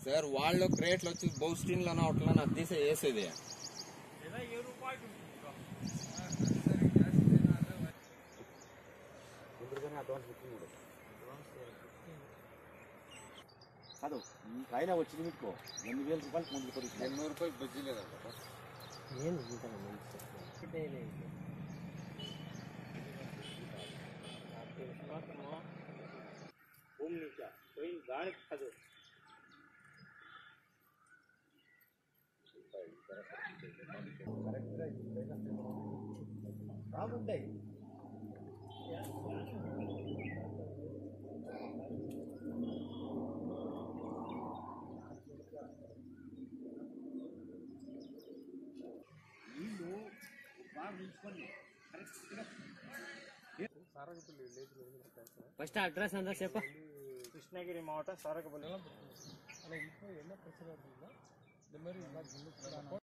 sir వాళ్ళు క్రేట్లు వచ్చి బౌస్టిన్లను అట్లా అద్దీసే వేసేది కాదు ఈ కాయన వచ్చింది మీకు ఎనిమిది వేల రూపాయలు ముందు కొడుకు ఎన్నూరు రూపాయలు బజ్జీ లేదంట ಏನು ಇಂಥ ಮಂದಿ భూమి నుంచి పోయిన దానికి కాదు బాగుంటాయి నీళ్ళు బాగా ఉంచుకొని కరెక్ట్గా ಫಸ್ಟ್ ಅಡ್ರೆಸ್ ಅಂತ ಸೇಪ கிருஷ்ணகிரி மாவட்டம் சரக்குப்பள்ளி ஆனால் இப்போ என்ன பிரச்சனை அப்படின்னா இந்த மாதிரி